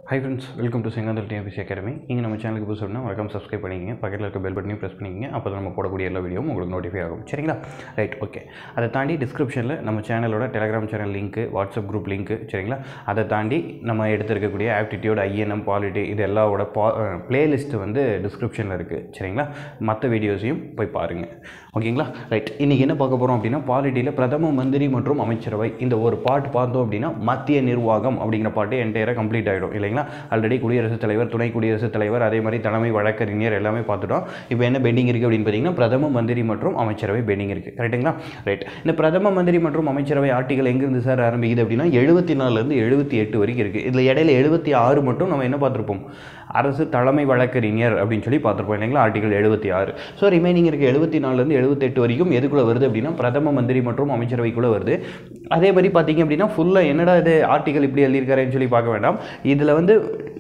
high friends welcome to Sengandhal TNPSC academy இங்கே நம்ம சேனலுக்கு புதுசு சொன்னால் மறக்காம சப்ஸ்கிரைப் பண்ணிக்கங்க பக்கத்தில் இருக்க பெல் பட்டனையும் ப்ரெஸ் பண்ணிக்கங்க அப்போ தான் நம்ம போடக்கூடிய எல்லா வீடியோவும் உங்களுக்கு நோட்டிஃபை ஆகும் சரிங்களா ரைட் ஓகே அதை தாண்டி டிஸ்கிரிப்ஷனில் நம்ம சேனலோட டெலிகிராம் சேனல் லிங்க்கு வாட்ஸ்அப் குரூப் லிங்க்கு சரிங்களா அதை தாண்டி நம்ம எடுத்திருக்கக்கூடிய ஆப்டிடியூட் ஐஎன்எம் பாலிட்டி இது எல்லாவோட பா பிளேலிஸ்ட்டு வந்து டிஸ்கிரிப்ஷனில் இருக்குது சரிங்களா மற்ற வீடியோஸையும் போய் பாருங்கள் ஓகேங்களா ரைட் இன்றைக்கி என்ன பார்க்க போகிறோம் அப்படின்னா பாலிட்டியில் பிரதம மந்திரி மற்றும் அமைச்சரவை இந்த ஒரு பாட்டு பார்த்தோம் அப்படின்னா மத்திய நிர்வாகம் அப்படிங்கிற பாட்டு என்டையராக கம்ப்ளீட் ஆகிடும் இல்லைங்களா ஆல்ரெடி குடியரசுத் தலைவர் துணை குடியரசுத் தலைவர் அதே மாதிரி தலைமை வழக்கறிஞர் எல்லாமே பார்த்துட்டோம் இப்போ என்ன பெண்டிங் இருக்குது அப்படின்னு பார்த்தீங்கன்னா பிரதம மந்திரி மற்றும் அமைச்சரவை பெண்டிங் இருக்குது கரெக்ட்டுங்களா ரைட் இந்த பிரதம மந்திரி மற்றும் அமைச்சரவை ஆர்டிகல் எங்கேருந்து சார் ஆரம்பிக்குது அப்படின்னா எழுபத்தி நாலுலேருந்து எழுபத்தி எட்டு வரைக்கும் இருக்குது இதில் இடையில எழுபத்தி ஆறு மட்டும் நம்ம என்ன பார்த்துருப்போம் அரசு தலைமை வழக்கறிஞர் அப்படின்னு சொல்லி பார்த்துருப்போம் இல்லைங்களா ஆர்டிகல் எழுபத்தி ஆறு ஸோ ரிமைனிங் இருக்க எழுபத்தி நாலுலேருந்து எழுபத்தெட்டு வரைக்கும் எதுக்குள்ளே வருது அப்படின்னா பிரதம மந்திரி மற்றும் அமைச்சரவைக்குள்ளே வருது அதே மாதிரி பார்த்தீங்க அப்படின்னா ஃபுல்லாக என்னடா இது ஆர்டிகல் இப்படி எழுதியிருக்காருன்னு சொல்லி பார்க்க வேண்டாம் இதில் வந்து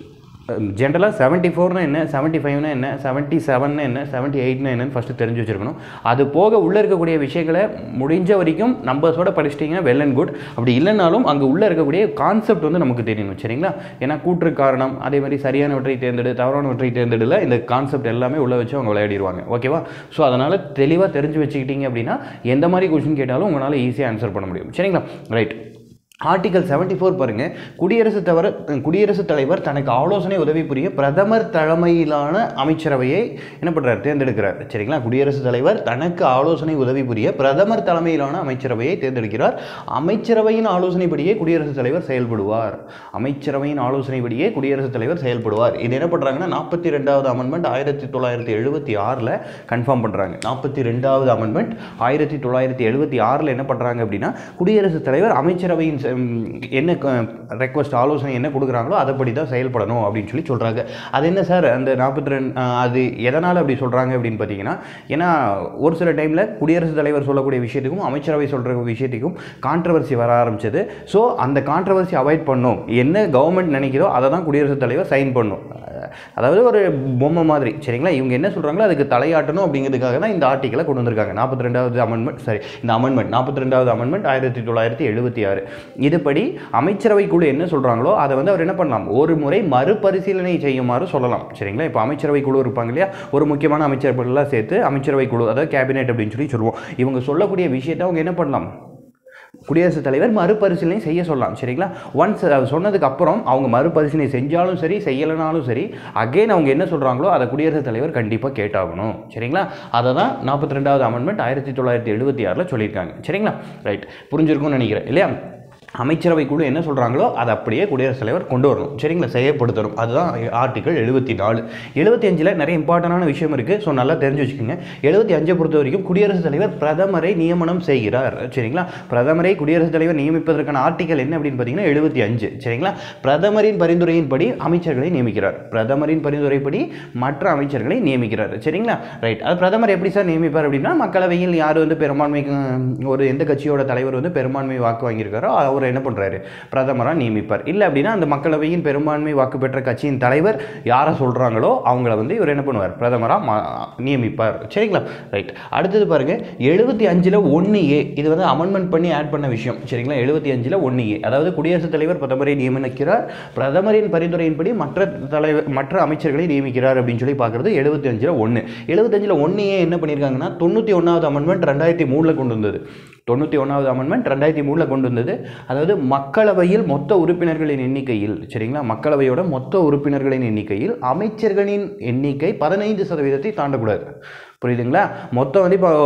ஜென்ரலாக செவன்ட்டி ஃபோர்னு என்ன செவன்ட்டி ஃபைவ்னா என்ன செவன்ட்டி செவன்னு என்ன செவன்ட்டி எயிட்னு என்னன்னு ஃபஸ்ட்டு தெரிஞ்சு வச்சுருக்கணும் அது போக உள்ளே இருக்கக்கூடிய விஷயங்களை முடிஞ்ச வரைக்கும் நம்பர்ஸோட படிச்சிட்டிங்கன்னா வெல் அண்ட் குட் அப்படி இல்லைனாலும் அங்கே உள்ளே இருக்கக்கூடிய கான்செப்ட் வந்து நமக்கு தெரியணும் சரிங்களா ஏன்னா கூற்று காரணம் அதே மாதிரி சரியானவற்றை தேர்ந்தெடு தவறானவற்றை தேர்ந்தெடுல இந்த கான்செப்ட் எல்லாமே உள்ளே வச்சு அவங்க விளையாடிடுவாங்க ஓகேவா ஸோ அதனால் தெளிவாக தெரிஞ்சு வச்சுக்கிட்டீங்க அப்படின்னா எந்த மாதிரி கொஷின் கேட்டாலும் உங்களால் ஈஸியாக ஆன்சர் பண்ண முடியும் சரிங்களா ரைட் ஆர்டிகல் செவன்ட்டி ஃபோர் பாருங்கள் குடியரசுத் தவிர குடியரசுத் தலைவர் தனக்கு ஆலோசனை உதவி புரிய பிரதமர் தலைமையிலான அமைச்சரவையை என்ன பண்ணுறார் தேர்ந்தெடுக்கிறார் சரிங்களா குடியரசுத் தலைவர் தனக்கு ஆலோசனை உதவி புரிய பிரதமர் தலைமையிலான அமைச்சரவையை தேர்ந்தெடுக்கிறார் அமைச்சரவையின் ஆலோசனைப்படியே குடியரசுத் தலைவர் செயல்படுவார் அமைச்சரவையின் ஆலோசனைப்படியே குடியரசுத் தலைவர் செயல்படுவார் இது என்ன பண்ணுறாங்கன்னா நாற்பத்தி ரெண்டாவது அமெண்ட்மெண்ட் ஆயிரத்தி தொள்ளாயிரத்தி எழுபத்தி ஆறில் கன்ஃபார்ம் பண்ணுறாங்க நாற்பத்தி ரெண்டாவது அமெண்ட்மெண்ட் ஆயிரத்தி தொள்ளாயிரத்தி எழுபத்தி ஆறில் என்ன பண்ணுறாங்க அப்படின்னா குடியரசுத் தலைவர் அமைச்சரவையின் செ- ம், என்ன ரெக்வஸ்ட் ஆலோசனை என்ன கொடுக்குறாங்களோ அதைப்படி தான் செயல்படணும் அப்படின்னு சொல்லி சொல்கிறாங்க அது என்ன சார் அந்த நாற்பத்தி ரெண்டு அது எதனால் அப்படி சொல்கிறாங்க அப்படின்னு பார்த்தீங்கன்னா ஏன்னா ஒரு சில டைமில் குடியரசுத் தலைவர் சொல்லக்கூடிய விஷயத்துக்கும் அமைச்சரவை சொல்கிற விஷயத்துக்கும் கான்ட்ரவர்சி வர ஆரம்பிச்சது ஸோ அந்த கான்ட்ரவர்சி அவாய்ட் பண்ணும் என்ன கவர்மெண்ட் நினைக்கிறோ அதை தான் குடியரசுத் தலைவர் சைன் பண்ணும் அதாவது ஒரு பொம்மை மாதிரி சரிங்களா இவங்க என்ன சொல்கிறாங்களோ அதுக்கு தலையாட்டணும் அப்படிங்கிறதுக்காக தான் இந்த ஆர்டிக்கலை கொண்டு வந்திருக்காங்க நாற்பத்தி ரெண்டாவது அமெண்ட்மெண்ட் சரி இந்த அமெண்ட்மெண்ட் நாற்பத்தி ரெண்டாவது அமெண்ட்மெண்ட் ஆயிரத்தி தொள்ளாயிரத்தி எழுபத்தி ஆறு இதுபடி அமைச்சரவை குழு என்ன சொல்கிறாங்களோ அதை வந்து அவர் என்ன பண்ணலாம் ஒரு முறை மறுபரிசீலனை செய்யுமாறு சொல்லலாம் சரிங்களா இப்போ அமைச்சரவை குழு இருப்பாங்க இல்லையா ஒரு முக்கியமான அமைச்சர்கள்லாம் சேர்த்து அமைச்சரவை குழு அதாவது கேபினெட் அப்படின்னு சொல்லி சொல்லுவோம் இவங்க சொல்லக்கூடிய விஷயத்தை அவங்க என்ன பண்ணலாம் குடியரசுத் தலைவர் மறுபரிசீலனை செய்ய சொல்லலாம் சரிங்களா ஒன்ஸ் சொன்னதுக்கு அப்புறம் அவங்க மறுபரிசீலனை செஞ்சாலும் சரி செய்யலைனாலும் சரி அகைன் அவங்க என்ன சொல்கிறாங்களோ அதை குடியரசுத் தலைவர் கண்டிப்பாக கேட்டாகணும் சரிங்களா அதை தான் நாற்பத்தி ரெண்டாவது அமெண்ட்மெண்ட் ஆயிரத்தி தொள்ளாயிரத்தி எழுபத்தி ஆறில் சொல்லியிருக்காங்க சரிங்களா ரைட் புரிஞ்சிருக்கும்னு நினைக்கிறேன் இல்லையா அமைச்சரவை குழு என்ன சொல்கிறாங்களோ அதை அப்படியே குடியரசுத் தலைவர் கொண்டு வரணும் சரிங்களா செயல்படுத்தணும் அதுதான் ஆர்டிகல் எழுபத்தி நாலு எழுபத்தி அஞ்சில் நிறைய இம்பார்ட்டண்டான விஷயம் இருக்குது ஸோ நல்லா தெரிஞ்சு வச்சுக்கோங்க எழுபத்தி அஞ்சை பொறுத்த வரைக்கும் குடியரசுத் தலைவர் பிரதமரை நியமனம் செய்கிறார் சரிங்களா பிரதமரை குடியரசுத் தலைவர் நியமிப்பதற்கான ஆர்டிகல் என்ன அப்படின்னு பார்த்தீங்கன்னா எழுபத்தி அஞ்சு சரிங்களா பிரதமரின் பரிந்துரையின்படி அமைச்சர்களை நியமிக்கிறார் பிரதமரின் பரிந்துரைப்படி மற்ற அமைச்சர்களை நியமிக்கிறார் சரிங்களா ரைட் அது பிரதமர் எப்படி சார் நியமிப்பார் அப்படின்னா மக்களவையில் யார் வந்து பெரும்பான்மை உம், ஒரு எந்த கட்சியோட தலைவர் வந்து பெரும்பான்மை வாக்கு வாங்கியிருக்காரோ அவர் என்ன பண்ணுறாரு பிரதமராக நியமிப்பார் இல்லை அப்படின்னா அந்த மக்களவையின் பெரும்பான்மை வாக்கு பெற்ற கட்சியின் தலைவர் யாரை சொல்கிறாங்களோ அவங்கள வந்து இவர் என்ன பண்ணுவார் பிரதமராக மா நியமிப்பார் சரிங்களா ரைட் அடுத்தது பாருங்க எழுபத்தி அஞ்சில் ஒன்று ஏ இது வந்து அமெண்ட்மெண்ட் பண்ணி ஆட் பண்ண விஷயம் சரிங்களா எழுபத்தி அஞ்சில் ஒன்று ஏ அதாவது குடியரசுத் தலைவர் பிரதமரை நியமிக்கிறார் பிரதமரின் பரிந்துரையின்படி மற்ற தலைவர் மற்ற அமைச்சர்களை நியமிக்கிறார் அப்படின்னு சொல்லி பார்க்குறது எழுபத்தி அஞ்சில் ஒன்று எழுபத்தஞ்சில் ஒன்று ஏ என்ன பண்ணியிருக்காங்கன்னா தொண்ணூற்றி ஒன்றாவது அமெண்ட்மெண்ட் ரெண்டாயிரத்தி மூணில் கொண்டு வந்தது தொண்ணூற்றி ஒன்றாவது அமெண்ட்மெண்ட் ரெண்டாயிரத்தி மூணில் கொண்டு வந்தது அதாவது மக்களவையில் மொத்த உறுப்பினர்களின் எண்ணிக்கையில் சரிங்களா மக்களவையோட மொத்த உறுப்பினர்களின் எண்ணிக்கையில் அமைச்சர்களின் எண்ணிக்கை பதினைந்து சதவீதத்தை தாண்டக்கூடாது புரியுதுங்களா மொத்தம் வந்து இப்போ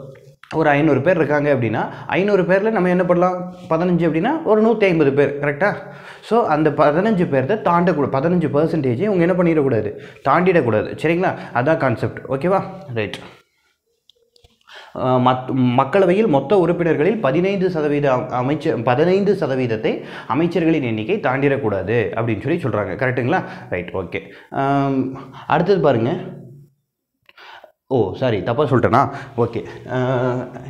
ஒரு ஐநூறு பேர் இருக்காங்க அப்படின்னா ஐநூறு பேரில் நம்ம என்ன பண்ணலாம் பதினஞ்சு அப்படின்னா ஒரு நூற்றி ஐம்பது பேர் கரெக்டாக ஸோ அந்த பதினஞ்சு பேர்த்த தாண்டக்கூடாது பதினஞ்சு பர்சன்டேஜ் இவங்க என்ன பண்ணிடக்கூடாது தாண்டிடக்கூடாது சரிங்களா அதான் கான்செப்ட் ஓகேவா ரைட் மத் மக்களவையில் மொத்த உறுப்பினர்களில் பதினைந்து சதவீத அமைச்சர் பதினைந்து சதவீதத்தை அமைச்சர்களின் எண்ணிக்கை தாண்டிடக்கூடாது அப்படின்னு சொல்லி சொல்கிறாங்க கரெக்டுங்களா ரைட் ஓகே அடுத்தது பாருங்கள் ஓ சாரி தப்பாக சொல்லிட்டேனா ஓகே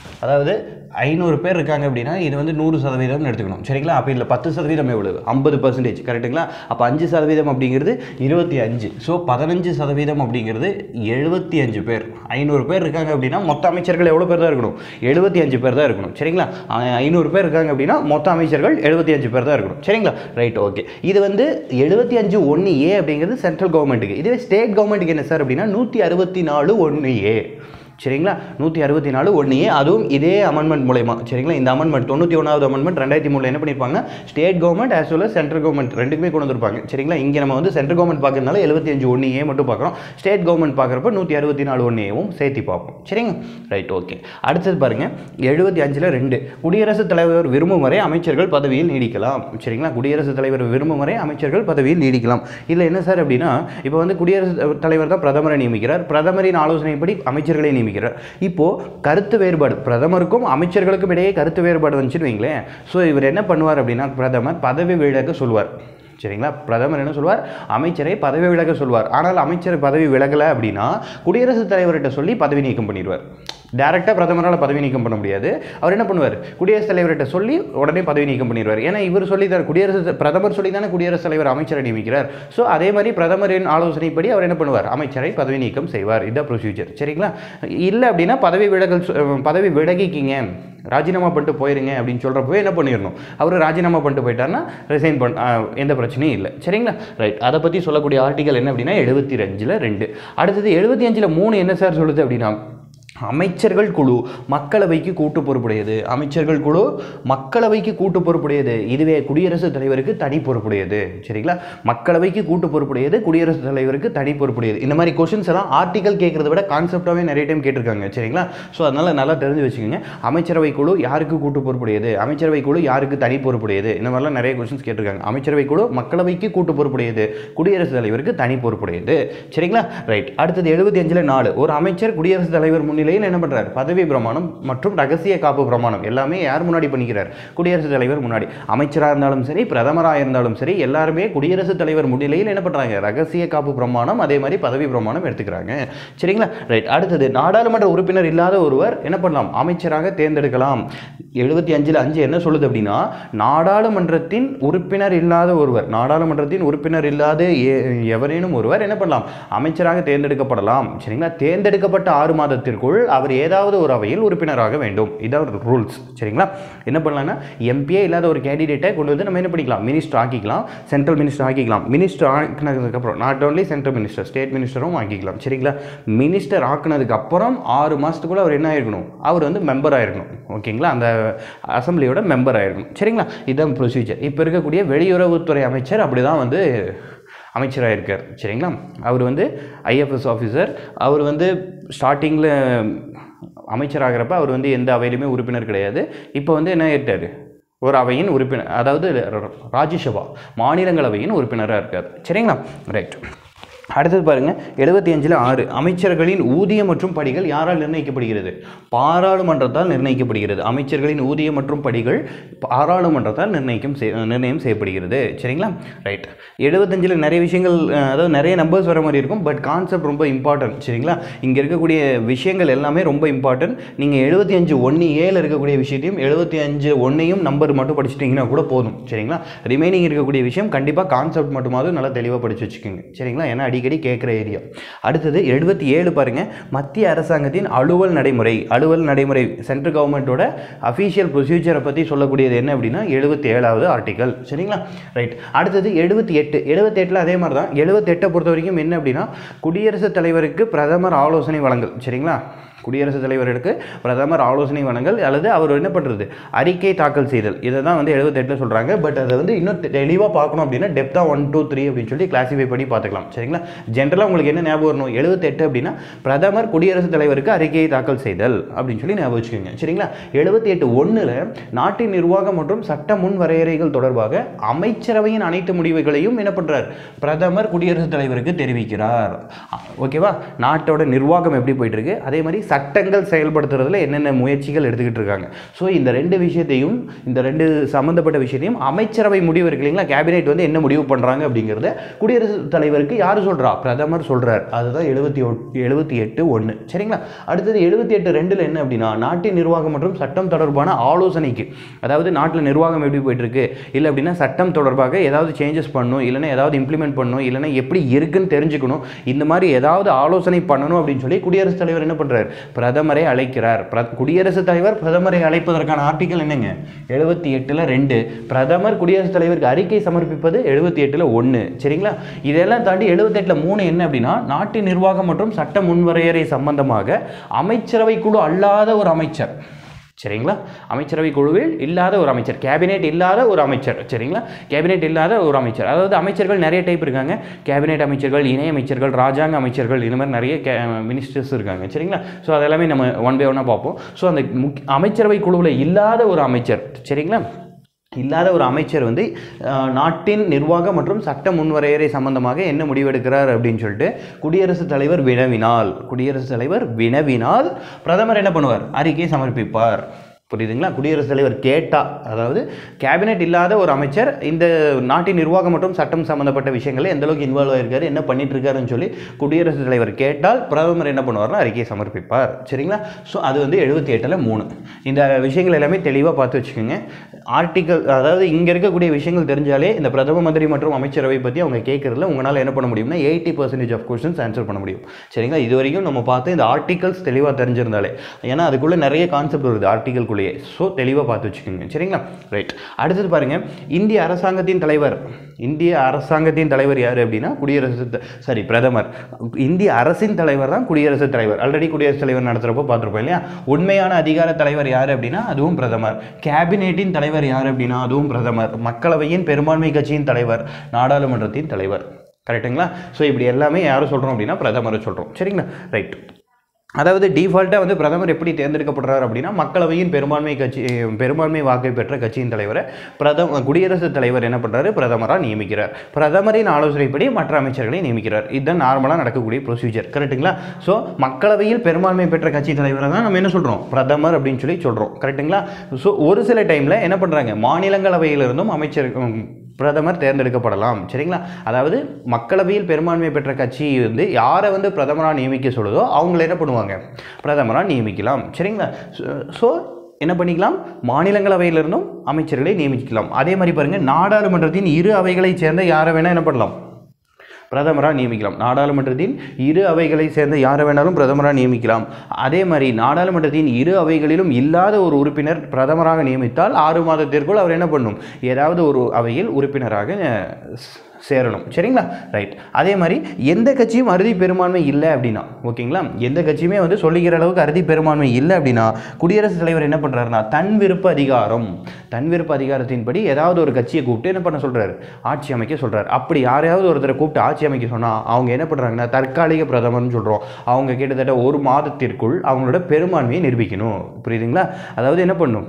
அதாவது ஐநூறு பேர் இருக்காங்க அப்படின்னா இது வந்து நூறு சதவீதம்னு எடுத்துக்கணும் சரிங்களா அப்போ இதில் பத்து சதவீதம் எவ்வளவு ஐம்பது பர்சன்டேஜ் கரெக்ட்டுங்களா அப்போ அஞ்சு சதவீதம் அப்படிங்கிறது இருபத்தி அஞ்சு ஸோ பதினஞ்சு சதவீதம் அப்படிங்கிறது எழுபத்தி அஞ்சு பேர் ஐநூறு பேர் இருக்காங்க அப்படின்னா மொத்த அமைச்சர்கள் எவ்வளோ பேர் தான் இருக்கணும் எழுபத்தி அஞ்சு பேர் தான் இருக்கணும் சரிங்களா ஐ- ஐநூறு பேர் இருக்காங்க அப்படின்னா மொத்த அமைச்சர்கள் எழுபத்தி அஞ்சு பேர் தான் இருக்கணும் சரிங்களா ரைட் ஓகே இது வந்து எழுபத்தி அஞ்சு ஒன்று ஏ அப்படிங்கிறது சென்ட்ரல் கவர்மெண்ட்டுக்கு இதுவே ஸ்டேட் கவர்மெண்ட்டுக்கு என்ன சார் அப்படின்னா நூற்றி அறுபத்தி நாலு ஒன்று ஏ சரிங்களா நூற்றி அறுபத்தி நாலு ஒன்று ஏ அதுவும் இதே அமெண்ட்மெண்ட் மூலயமா சரிங்களா இந்த அமெண்ட்மெண்ட் தொண்ணூற்றி ஒன்றாவது அமெண்ட்மெண்ட் ரெண்டாயிரத்தி மூணில் என்ன பண்ணியிருப்பாங்க state government as well as central government ரெண்டுக்குமே கொண்டு வந்திருப்பாங்க சரிங்களா இங்கே நம்ம வந்து சென்ட்ரல் கவர்மெண்ட் பார்க்கறதுனால எழுபத்தி அஞ்சு ஒன்று ஏ மட்டும் பார்க்குறோம் ஸ்டேட் கவர்மெண்ட் பார்க்குறப்ப நூற்றி அறுபத்தி நாலு ஒன்று ஏவும் சேர்த்து பார்ப்போம் சரிங்க ரைட் ஓகே அடுத்தது பாருங்க எழுபத்தி அஞ்சில் ரெண்டு குடியரசுத் தலைவர் விரும்பும் வரை அமைச்சர்கள் பதவியில் நீடிக்கலாம் சரிங்களா குடியரசுத் தலைவர் விரும்பும் வரை அமைச்சர்கள் பதவியில் நீடிக்கலாம் இல்லை என்ன சார் அப்படின்னா இப்போ வந்து குடியரசுத் தலைவர் தான் பிரதமரை நியமிக்கிறார் பிரதமரின் ஆலோசனைப்படி அமைச்சர்களை நியமிக்கிறார் இப்போ கருத்து வேறுபாடு பிரதமருக்கும் அமைச்சர்களுக்கும் இடையே கருத்து வேறுபாடு வந்துச்சுன்னு வைங்களேன் ஸோ இவர் என்ன பண்ணுவார் அப்படின்னா பிரதமர் பதவி விலக சொல்வார் சரிங்களா பிரதமர் என்ன சொல்வார் அமைச்சரை பதவி விலக சொல்வார் ஆனால் அமைச்சர் பதவி விலகலை அப்படின்னா குடியரசுத் தலைவர்கிட்ட சொல்லி பதவி நீக்கம் பண்ணிடுவார் டேரெக்டாக பிரதமரால் பதவி நீக்கம் பண்ண முடியாது அவர் என்ன பண்ணுவார் குடியரசுத் தலைவர்கிட்ட சொல்லி உடனே பதவி நீக்கம் பண்ணிடுவார் ஏன்னா இவர் சொல்லி தான் குடியரசு பிரதமர் சொல்லி தானே குடியரசுத் தலைவர் அமைச்சரை நியமிக்கிறார் ஸோ அதே மாதிரி பிரதமரின் ஆலோசனைப்படி அவர் என்ன பண்ணுவார் அமைச்சரை பதவி நீக்கம் செய்வார் இதான் ப்ரொசீஜர் சரிங்களா இல்லை அப்படின்னா பதவி விலகல் சொ- பதவி விலகிக்கிங்க ராஜினாமா பண்ணிட்டு போயிருங்க அப்படின்னு சொல்கிறப்போ என்ன பண்ணிடணும் அவர் ராஜினாமா பண்ணிட்டு போயிட்டாருன்னா ரிசைன் பண்ண ஆ, எந்த பிரச்சனையும் இல்லை சரிங்களா ரைட் அதை பற்றி சொல்லக்கூடிய ஆர்டிகல் என்ன அப்படின்னா எழுபத்தி அஞ்சில் ரெண்டு அடுத்தது எழுபத்தி அஞ்சில் மூணு என்ன சார் சொல்லுது அப்படின்னா அமைச்சர்கள் குழு மக்களவைக்கு கூட்டு பொறுப்புடையது அமைச்சர்கள் குழு மக்களவைக்கு கூட்டு பொறுப்புடையது இதுவே குடியரசுத் தலைவருக்கு தனி பொறுப்புடையது சரிங்களா மக்களவைக்கு கூட்டு பொறுப்புடையது குடியரசுத் தலைவருக்கு தனி பொறுப்புடையது இந்த மாதிரி கொஷின்ஸ் எல்லாம் ஆர்டிகல் கேட்கறத விட கான்செப்டாகவே நிறைய டைம் கேட்டிருக்காங்க சரிங்களா ஸோ அதனால் நல்லா தெரிஞ்சு வச்சுக்கோங்க அமைச்சரவை குழு யாருக்கு கூட்டு பொறுப்புடையது அமைச்சரவை குழு யாருக்கு தனி பொறுப்புடையது இந்த மாதிரிலாம் நிறைய கொஷின்ஸ் கேட்டிருக்காங்க அமைச்சரவை குழு மக்களவைக்கு கூட்டு பொறுப்புடையது குடியரசுத் தலைவருக்கு தனி பொறுப்புடையது சரிங்களா ரைட் அடுத்தது எழுபத்தி அஞ்சில் நாலு ஒரு அமைச்சர் குடியரசுத் தலைவர் முன்னிலையில் என்ன பண்ணுறார் பதவி பிரமாணம் மற்றும் ரகசிய காப்பு பிரமாணம் எல்லாமே யார் முன்னாடி பண்ணிக்கிறார் குடியரசுத் தலைவர் முன்னாடி அமைச்சராக இருந்தாலும் சரி பிரதமராக இருந்தாலும் சரி எல்லாருமே குடியரசுத் தலைவர் முன்னிலையில் என்ன பண்ணுறாங்க ரகசிய காப்பு பிரமாணம் அதே மாதிரி பதவி பிரமாணம் எடுத்துக்கிறாங்க சரிங்களா ரைட் அடுத்தது நாடாளுமன்ற உறுப்பினர் இல்லாத ஒருவர் என்ன பண்ணலாம் அமைச்சராக தேர்ந்தெடுக்கலாம் எழுபத்தி அஞ்சில் அஞ்சு என்ன சொல்லுது அப்படின்னா நாடாளுமன்றத்தின் உறுப்பினர் இல்லாத ஒருவர் நாடாளுமன்றத்தின் உறுப்பினர் இல்லாத எ- எவரேனும் ஒருவர் என்ன பண்ணலாம் அமைச்சராக தேர்ந்தெடுக்கப்படலாம் சரிங்களா தேர்ந்தெடுக்கப்பட்ட ஆறு மாதத்திற்குள் அவர் ஏதாவது ஒரு அவையில் உறுப்பினராக வேண்டும் இதான் ரூல்ஸ் சரிங்களா என்ன பண்ணலாம்னா எம்பியே இல்லாத ஒரு கேண்டிடேட்டை கொண்டு வந்து நம்ம என்ன பண்ணிக்கலாம் மினிஸ்டர் ஆக்கிக்கலாம் சென்ட்ரல் மினிஸ்டர் ஆக்கிக்கலாம் மினிஸ்டர் ஆக்கினதுக்கப்புறம் not only central minister state மினிஸ்டரும் ஆக்கிக்கலாம் சரிங்களா மினிஸ்டர் ஆக்குனதுக்கு அப்புறம் ஆறு மாதத்துக்குள்ள அவர் என்ன ஆயிருக்கணும் அவர் வந்து மெம்பர் ஆயிருக்கணும் ஓகேங்களா அந்த அசம்பிளியோட மெம்பர் ஆயிருக்கணும் சரிங்களா இதுதான் ப்ரொசீஜர் இப்போ இருக்கக்கூடிய வெளியுறவுத்துறை அமைச்சர் அப்படி தான் வந்து அமைச்சராக இருக்கார் சரிங்களா அவர் வந்து ஐஎஃப்எஸ் ஆஃபீஸர் அவர் வந்து ஸ்டார்டிங்கில் அமைச்சராகிறப்ப அவர் வந்து எந்த அவையிலுமே உறுப்பினர் கிடையாது இப்போ வந்து என்ன ஆயிட்டாரு ஒரு அவையின் உறுப்பினர் அதாவது ர- ராஜ்யசபா மாநிலங்களவையின் உறுப்பினராக இருக்கார் சரிங்களா ரைட் அடுத்தது பாருங்க எழுபத்தி அஞ்சில் ஆறு அமைச்சர்களின் ஊதியம் மற்றும் படிகள் யாரால் நிர்ணயிக்கப்படுகிறது பாராளுமன்றத்தால் நிர்ணயிக்கப்படுகிறது அமைச்சர்களின் ஊதியம் மற்றும் படிகள் பாராளுமன்றத்தால் நிர்ணயிக்கும் செய்- நிர்ணயம் செய்யப்படுகிறது சரிங்களா ரைட் எழுபத்தஞ்சில் நிறைய விஷயங்கள் அஹ், அதாவது நிறைய நம்பர்ஸ் வர மாதிரி இருக்கும் பட் கான்செப்ட் ரொம்ப இம்பார்ட்டன்ட் சரிங்களா இங்கே இருக்கக்கூடிய விஷயங்கள் எல்லாமே ரொம்ப இம்பார்ட்டன்ட் நீங்கள் எழுபத்தி அஞ்சு ஒன்று ஏல இருக்கக்கூடிய விஷயத்தையும் எழுபத்தி அஞ்சு ஒன்றையும் நம்பர் மட்டும் படிச்சிட்டிங்கன்னா கூட போதும் சரிங்களா ரிமைனிங் இருக்கக்கூடிய விஷயம் கண்டிப்பாக கான்செப்ட் மட்டுமாவது நல்லா தெளிவாக படித்து வச்சுக்கோங்க சரிங்களா ஏன்னா அடிக்கடி கேட்குற ஏரியா அடுத்தது எழுபத்தி ஏழு பாருங்கள் மத்திய அரசாங்கத்தின் அலுவல் நடைமுறை அலுவல் நடைமுறை சென்ட்ரல் கவர்மெண்ட்டோட அஃபீஷியல் ப்ரொசீஜரை பற்றி சொல்லக்கூடியது என்ன அப்படின்னா எழுபத்தி ஏழாவது ஆர்டிக்கல் சரிங்களா ரைட் அடுத்தது எழுபத்தி எட்டு எழுபத்தி எட்டில் அதே மாதிரி தான் எழுபத்தெட்டை பொறுத்த வரைக்கும் என்ன அப்படின்னா குடியரசுத் தலைவருக்கு பிரதமர் ஆலோசனை வழங்கல் சரிங்களா குடியரசுத் தலைவருக்கு பிரதமர் ஆலோசனை வழங்கல் அல்லது அவர் என்ன பண்ணுறது அறிக்கை தாக்கல் செய்தல் இதை தான் வந்து எழுபத்தெட்டில் சொல்கிறாங்க பட் அதை வந்து இன்னும் தெளிவாக பார்க்கணும் அப்படின்னா டெப்த்தாக ஒன் டூ த்ரீ அப்படின்னு சொல்லி கிளாஸிஃபை பண்ணி பார்த்துக்கலாம் சரிங்களா ஜென்ரலாக உங்களுக்கு என்ன ஞாபகம் வரணும் எழுபத்தெட்டு அப்படின்னா பிரதமர் குடியரசுத் தலைவருக்கு அறிக்கையை தாக்கல் செய்தல் அப்படின்னு சொல்லி ஞாபகம் வச்சுக்கோங்க சரிங்களா எழுபத்தி எட்டு ஒன்றில் நாட்டின் நிர்வாகம் மற்றும் சட்ட முன் வரையறைகள் தொடர்பாக அமைச்சரவையின் அனைத்து முடிவுகளையும் என்ன பண்ணுறார் பிரதமர் குடியரசுத் தலைவருக்கு தெரிவிக்கிறார் ஓகேவா நாட்டோட நிர்வாகம் எப்படி போயிட்டு இருக்கு அதே மாதிரி சட்டங்கள் செயல்படுத்துறதுல என்னென்ன முயற்சிகள் எடுத்துக்கிட்டு இருக்காங்க ஸோ இந்த ரெண்டு விஷயத்தையும் இந்த ரெண்டு சம்மந்தப்பட்ட விஷயத்தையும் அமைச்சரவை முடிவு இருக்கு இல்லைங்களா கேபினெட் வந்து என்ன முடிவு பண்ணுறாங்க அப்படிங்கிறத குடியரசுத் தலைவருக்கு யார் சொல்கிறா பிரதமர் சொல்கிறார் அதுதான் எழுபத்தி எழுபத்தி எட்டு ஒன்று சரிங்களா அடுத்தது எழுபத்தி எட்டு ரெண்டில் என்ன அப்படின்னா நாட்டின் நிர்வாகம் மற்றும் சட்டம் தொடர்பான ஆலோசனைக்கு அதாவது நாட்டில் நிர்வாகம் எப்படி போயிட்டு இருக்கு இல்லை அப்படின்னா சட்டம் தொடர்பாக ஏதாவது சேஞ்சஸ் பண்ணணும் இல்லைன்னா ஏதாவது இம்ப்ளிமெண்ட் பண்ணணும் இல்லைன்னா எப்படி இருக்குன்னு தெரிஞ்சுக்கணும் இந்த மாதிரி ஏதாவது ஆலோசனை பண்ணணும் அப்படின்னு சொல்லி குடியரசுத் தலைவர் என்ன பண்ணுறார் பிரதமரை அழைக்கிறார் பிர குடியரசுத் தலைவர் பிரதமரை அழைப்பதற்கான ஆர்டிக்கல் என்னங்க எழுபத்தி எட்டில் ரெண்டு பிரதமர் குடியரசுத் தலைவருக்கு அறிக்கை சமர்ப்பிப்பது எழுபத்தி எட்டில் ஒன்று சரிங்களா இதெல்லாம் தாண்டி எழுபத்தெட்டில் மூணு என்ன அப்படின்னா நாட்டின் நிர்வாகம் மற்றும் சட்ட முன்வரையறை சம்பந்தமாக அமைச்சரவை குழு அல்லாத ஒரு அமைச்சர் சரிங்களா அமைச்சரவை குழுவில் இல்லாத ஒரு அமைச்சர் கேபினெட் இல்லாத ஒரு அமைச்சர் சரிங்களா கேபினெட் இல்லாத ஒரு அமைச்சர் அதாவது அமைச்சர்கள் நிறைய டைப் இருக்காங்க கேபினெட் அமைச்சர்கள் இணை அமைச்சர்கள் ராஜாங்க அமைச்சர்கள் இந்த மாதிரி நிறைய கே மினிஸ்டர்ஸ் இருக்காங்க சரிங்களா ஸோ அதெல்லாமே நம்ம ஒன் பை ஒன்னாக பார்ப்போம் ஸோ அந்த முக் அமைச்சரவை குழுவில் இல்லாத ஒரு அமைச்சர் சரிங்களா இல்லாத ஒரு அமைச்சர் வந்து அஹ், நாட்டின் நிர்வாகம் மற்றும் சட்ட முன்வரையறை சம்பந்தமாக என்ன முடிவெடுக்கிறார் அப்படின்னு சொல்லிட்டு குடியரசுத் தலைவர் வினவினால் குடியரசுத் தலைவர் வினவினால் பிரதமர் என்ன பண்ணுவார் அறிக்கை சமர்ப்பிப்பார் புரியுதுங்களா குடியரசுத் தலைவர் கேட்டா அதாவது கேபினெட் இல்லாத ஒரு அமைச்சர் இந்த நாட்டின் நிர்வாகம் மற்றும் சட்டம் சம்பந்தப்பட்ட விஷயங்களில் எந்த அளவுக்கு இன்வால்வ் ஆயிருக்காரு என்ன பண்ணிட்டு இருக்காருன்னு சொல்லி குடியரசுத் தலைவர் கேட்டால் பிரதமர் என்ன பண்ணுவார்னா அறிக்கையை சமர்ப்பிப்பார் சரிங்களா ஸோ அது வந்து எழுபத்தி எட்டில் மூணு இந்த விஷயங்கள் எல்லாமே தெளிவாக பார்த்து வச்சுக்கோங்க ஆர்டிக்கல் அதாவது இங்கே இருக்கக்கூடிய விஷயங்கள் தெரிஞ்சாலே இந்த பிரதம மந்திரி மற்றும் அமைச்சரவை பற்றி அவங்க கேட்குறதுல உங்களால் என்ன பண்ண முடியும்னா eighty percentage of questions answer பண்ண முடியும் சரிங்களா இது வரைக்கும் நம்ம பார்த்து இந்த ஆர்டிகல்ஸ் தெளிவாக தெரிஞ்சிருந்தாலே ஏன்னா அதுக்குள்ளே நிறைய கான்செப்ட் வருது ஆர்டிகல்குள்ளேயே ஸோ தெளிவாக பார்த்து வச்சுக்கோங்க சரிங்களா ரைட் அடுத்தது பாருங்க இந்திய அரசாங்கத்தின் தலைவர் இந்திய அரசாங்கத்தின் தலைவர் யார் அப்படின்னா குடியரசு சாரி பிரதமர் இந்திய அரசின் தலைவர் தான் குடியரசுத் தலைவர் ஆல்ரெடி குடியரசுத் தலைவர் நடத்துகிறப்போ பார்த்துருப்போம் இல்லையா உண்மையான அதிகார தலைவர் யார் அப்படின்னா அதுவும் பிரதமர் கேபினெட்டின் தலைவர் யார் அப்படின்னா அதுவும் பிரதமர் மக்களவையின் பெரும்பான்மை கட்சியின் தலைவர் நாடாளுமன்றத்தின் தலைவர் கரெக்ட்டுங்களா ஸோ இப்படி எல்லாமே யாரும் சொல்கிறோம் அப்படின்னா பிரதமரை சொல்கிறோம் சரிங்களா ரைட் அதாவது டிஃபால்ட்டாக வந்து பிரதமர் எப்படி தேர்ந்தெடுக்கப்படுறார் அப்படின்னா மக்களவையின் பெரும்பான்மை கட்சி பெரும்பான்மை வாக்கை பெற்ற கட்சியின் தலைவரை பிரதம குடியரசுத் தலைவர் என்ன பண்ணுறாரு பிரதமராக நியமிக்கிறார் பிரதமரின் ஆலோசனைப்படி மற்ற அமைச்சர்களை நியமிக்கிறார் இதுதான் நார்மலாக நடக்கக்கூடிய ப்ரொசீஜர் கரெக்ட்டுங்களா ஸோ மக்களவையில் பெரும்பான்மை பெற்ற கட்சி தலைவரை தான் நம்ம என்ன சொல்கிறோம் பிரதமர் அப்படின்னு சொல்லி சொல்கிறோம் கரெக்ட்டுங்களா ஸோ ஒரு சில டைமில் என்ன பண்ணுறாங்க மாநிலங்களவையிலிருந்தும் அமைச்சர் உம், பிரதமர் தேர்ந்தெடுக்கப்படலாம் சரிங்களா அதாவது மக்களவையில் பெரும்பான்மை பெற்ற கட்சி வந்து யாரை வந்து பிரதமராக நியமிக்க சொல்லுதோ அவங்கள என்ன பண்ணுவாங்க பிரதமராக நியமிக்கலாம் சரிங்களா ஸோ என்ன பண்ணிக்கலாம் மாநிலங்களவையிலிருந்தும் அமைச்சர்களை நியமிக்கலாம் அதே மாதிரி பாருங்கள் நாடாளுமன்றத்தின் இரு அவைகளைச் சேர்ந்த யாரை வேணால் என்ன பண்ணலாம் பிரதமராக நியமிக்கலாம் நாடாளுமன்றத்தின் இரு அவைகளை சேர்ந்த யாரை வேணாலும் பிரதமராக நியமிக்கலாம் அதே மாதிரி நாடாளுமன்றத்தின் இரு அவைகளிலும் இல்லாத ஒரு உறுப்பினர் பிரதமராக நியமித்தால் ஆறு மாதத்திற்குள் அவர் என்ன பண்ணும் ஏதாவது ஒரு அவையில் உறுப்பினராக அஹ், சேரணும் சரிங்களா ரைட் அதே மாதிரி எந்த கட்சியும் அறுதி பெரும்பான்மை இல்லை அப்படின்னா ஓகேங்களா எந்த கட்சியுமே வந்து சொல்லிக்கிற அளவுக்கு அறுதி பெரும்பான்மை இல்லை அப்படின்னா குடியரசுத் தலைவர் என்ன பண்ணுறாருன்னா தன் விருப்ப அதிகாரம் தன் விருப்ப அதிகாரத்தின்படி ஏதாவது ஒரு கட்சியை கூப்பிட்டு என்ன பண்ண சொல்கிறாரு ஆட்சி அமைக்க சொல்கிறார் அப்படி யாரையாவது ஒருத்தரை கூப்பிட்டு ஆட்சி அமைக்க சொன்னால் அவங்க என்ன பண்ணுறாங்கன்னா தற்காலிக பிரதமர்னு சொல்கிறோம் அவங்க கிட்டத்தட்ட ஒரு மாதத்திற்குள் அவங்களோட பெரும்பான்மையை நிரூபிக்கணும் புரியுதுங்களா அதாவது என்ன பண்ணும்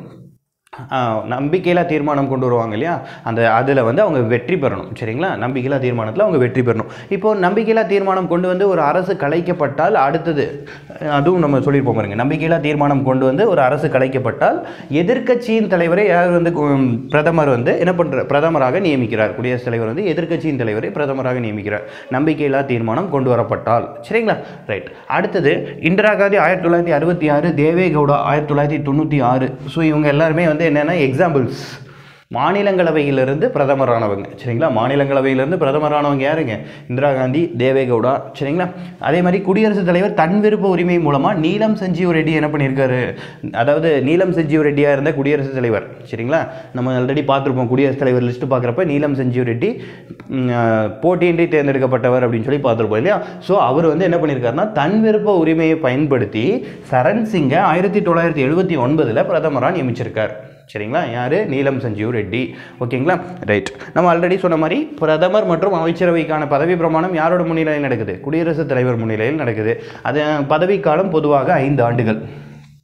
ஆஹ், நம்பிக்கையில்லா தீர்மானம் கொண்டு வருவாங்க இல்லையா அந்த அதில் வந்து அவங்க வெற்றி பெறணும் சரிங்களா நம்பிக்கையில்லா தீர்மானத்தில் அவங்க வெற்றி பெறணும் இப்போ நம்பிக்கையில்லா தீர்மானம் கொண்டு வந்து ஒரு அரசு கலைக்கப்பட்டால் அடுத்தது அஹ், அதுவும் நம்ம சொல்லியிருப்போம் பாருங்க நம்பிக்கையில்லா தீர்மானம் கொண்டு வந்து ஒரு அரசு கலைக்கப்பட்டால் எதிர்க்கட்சியின் தலைவரை யார் வந்து உம், பிரதமர் வந்து என்ன பண்ணுற பிரதமராக நியமிக்கிறார் குடியரசுத் தலைவர் வந்து எதிர்க்கட்சியின் தலைவரை பிரதமராக நியமிக்கிறார் நம்பிக்கையில்லா தீர்மானம் கொண்டு வரப்பட்டால் சரிங்களா ரைட் அடுத்தது இந்திரா காந்தி ஆயிரத்தி தொள்ளாயிரத்தி அறுபத்தி ஆறு தேவே கவுடா ஆயிரத்தி தொள்ளாயிரத்தி தொண்ணூற்றி ஆறு ஸோ இவங்க எல்லாருமே வந்து என்னென்னா எக்ஸாம்பிள்ஸ் மாநிலங்களவையிலிருந்து பிரதமரானவங்க சரிங்களா மாநிலங்களவையிலிருந்து பிரதமரானவங்க யாருங்க இந்திரா காந்தி தேவே கவுடா சரிங்களா அதே மாதிரி குடியரசுத் தலைவர் தன் விருப்ப உரிமை மூலமாக நீலம் சஞ்சீவ் ரெட்டி என்ன பண்ணியிருக்காரு அதாவது நீலம் சஞ்சீவ் ரெட்டியாக இருந்த குடியரசுத் தலைவர் சரிங்களா நம்ம ஆல்ரெடி பார்த்துருப்போம் குடியரசுத் தலைவர் லிஸ்ட்டு பார்க்குறப்ப நீலம் சஞ்சீவ் ரெட்டி ம், அஹ், போட்டியின்றி தேர்ந்தெடுக்கப்பட்டவர் அப்படின்னு சொல்லி பார்த்துருப்போம் இல்லையா ஸோ அவர் வந்து என்ன பண்ணியிருக்காருன்னா தன் விருப்ப உரிமையை பயன்படுத்தி சரண் சிங்கை ஆயிரத்தி தொள்ளாயிரத்தி எழுபத்தி ஒன்பதில் பிரதமராக நியமிச்சிருக்கார் சரிங்களா யார் நீலம் சஞ்சீவ் ரெட்டி ஓகேங்களா ரைட் நம்ம ஆல்ரெடி சொன்ன மாதிரி பிரதமர் மற்றும் அமைச்சரவைக்கான பதவி பிரமாணம் யாரோட முன்னிலையில் நடக்குது குடியரசுத் தலைவர் முன்னிலையில் நடக்குது அது பதவிக்காலம் பொதுவாக ஐந்து ஆண்டுகள்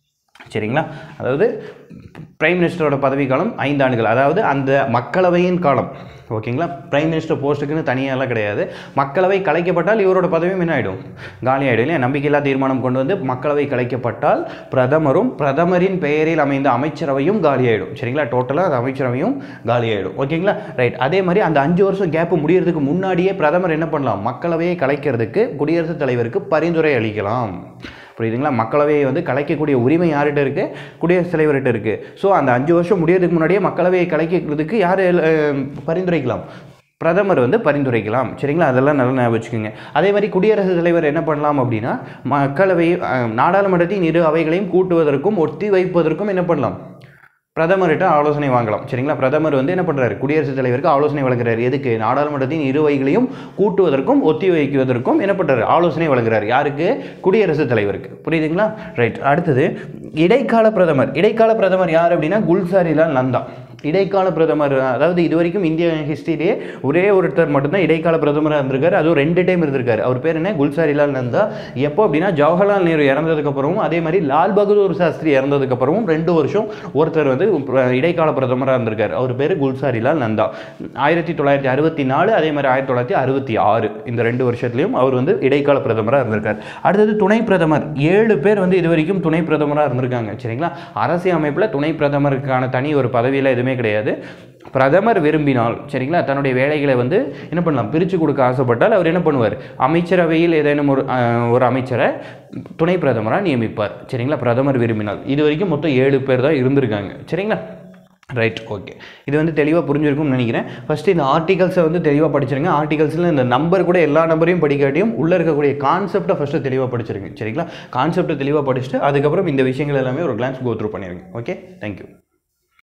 சரிங்களா அதாவது பிரைம் மினிஸ்டரோட பதவிக்காலம் ஐந்து ஆண்டுகள் அதாவது அந்த மக்களவையின் காலம் ஓகேங்களா பிரைம் மினிஸ்டர் போஸ்ட்டுக்குன்னு தனியாலாம் கிடையாது மக்களவை கலைக்கப்பட்டால் இவரோட பதவியும் என்ன ஆகிடும் காலி ஆகிடும் இல்லையா நம்பிக்கையில்லா தீர்மானம் கொண்டு வந்து மக்களவை கலைக்கப்பட்டால் பிரதமரும் பிரதமரின் பெயரில் அமைந்த அமைச்சரவையும் காலி ஆகிடும் சரிங்களா டோட்டலாக அந்த அமைச்சரவையும் காலி ஆகிடும் ஓகேங்களா ரைட் அதே மாதிரி அந்த அஞ்சு வருஷம் கேப்பு முடியறதுக்கு முன்னாடியே பிரதமர் என்ன பண்ணலாம் மக்களவையை கலைக்கிறதுக்கு குடியரசுத் தலைவருக்கு பரிந்துரை அளிக்கலாம் புரியுதுங்களா மக்களவையை வந்து கலைக்கக்கூடிய உரிமை யார்கிட்ட இருக்குது குடியரசுத் தலைவர்கிட்ட இருக்குது ஸோ அந்த அஞ்சு வருஷம் முடியறதுக்கு முன்னாடியே மக்களவையை கலைக்கிறதுக்கு யார் அஹ், பரிந்துரைக்கலாம் பிரதமர் வந்து பரிந்துரைக்கலாம் சரிங்களா அதெல்லாம் நல்லா ஞாபகம் வச்சுக்கோங்க அதே மாதிரி குடியரசுத் தலைவர் என்ன பண்ணலாம் அப்படின்னா மக்களவை அஹ், நாடாளுமன்றத்தின் இரு அவைகளையும் கூட்டுவதற்கும் ஒத்தி வைப்பதற்கும் என்ன பண்ணலாம் பிரதமர்கிட்ட ஆலோசனை வாங்கலாம் சரிங்களா பிரதமர் வந்து என்ன பண்ணுறாரு குடியரசுத் தலைவருக்கு ஆலோசனை வழங்குறாரு எதுக்கு நாடாளுமன்றத்தின் இரு வகைகளையும் கூட்டுவதற்கும் ஒத்தி வைக்குவதற்கும் என்ன பண்ணுறாரு ஆலோசனை வழங்குறாரு யாருக்கு குடியரசுத் தலைவருக்கு புரியுதுங்களா ரைட் அடுத்தது இடைக்கால பிரதமர் இடைக்கால பிரதமர் யார் அப்படின்னா குல்சாரிலால் நந்தா இடைக்கால பிரதமர் அதாவது இது வரைக்கும் இந்திய ஹிஸ்டரியிலே ஒரே ஒருத்தர் மட்டும்தான் இடைக்கால பிரதமராக இருந்திருக்காரு அதுவும் ரெண்டு டைம் இருந்திருக்காரு அவர் பேர் என்ன குல்சாரிலால் நந்தா எப்போ அப்படின்னா ஜவஹர்லால் நேரு இறந்ததுக்கப்புறமும் அதே மாதிரி லால் பகதூர் சாஸ்திரி இறந்ததுக்கப்புறமும் ரெண்டு வருஷம் ஒருத்தர் வந்து பிர- இடைக்கால பிரதமராக இருந்திருக்காரு அவர் பேர் குல்சாரிலால் நந்தா ஆயிரத்தி தொள்ளாயிரத்தி அறுபத்தி நாலு அதே மாதிரி ஆயிரத்தி தொள்ளாயிரத்தி அறுபத்தி ஆறு இந்த ரெண்டு வருஷத்துலையும் அவர் வந்து இடைக்கால பிரதமராக இருந்திருக்கார் அடுத்தது துணை பிரதமர் ஏழு பேர் வந்து இது வரைக்கும் துணை பிரதமராக இருந்திருக்காங்க சரிங்களா அரசியல் அமைப்பில் துணை பிரதமருக்கான தனி ஒரு பதவியில் எதுவுமே கிடையாது பிரதமர் விரும்பினால் சரிங்களா தன்னுடைய வேலைகளை வந்து என்ன பண்ணலாம் பிரித்து கொடுக்க ஆசைப்பட்டால் அவர் என்ன பண்ணுவார் அமைச்சரவையில் ஏதேனும் ஒரு அஹ், ஒரு அமைச்சரை துணை பிரதமராக நியமிப்பார் சரிங்களா பிரதமர் விரும்பினால் இது வரைக்கும் மொத்தம் ஏழு பேர் தான் இருந்திருக்காங்க சரிங்களா ரைட் ஓகே இது வந்து தெளிவாக புரிஞ்சிருக்கும்னு நினைக்கிறேன் ஃபஸ்ட்டு இந்த ஆர்டிகல்ஸை வந்து தெளிவாக படிச்சிருங்க ஆர்டிகல்ஸில் இந்த நம்பர் கூட எல்லா நம்பரையும் படிக்காட்டியும் உள்ளே இருக்கக்கூடிய கான்செப்டை ஃபஸ்ட்டு தெளிவாக படிச்சிருங்க சரிங்களா கான்செப்டை தெளிவாக படிச்சுட்டு அதுக்கப்புறம் இந்த விஷயங்கள் எல்லாமே ஒரு கிளான்ஸ் கோ த்ரூ பண்ணிடுங்க ஓகே தேங்க்யூ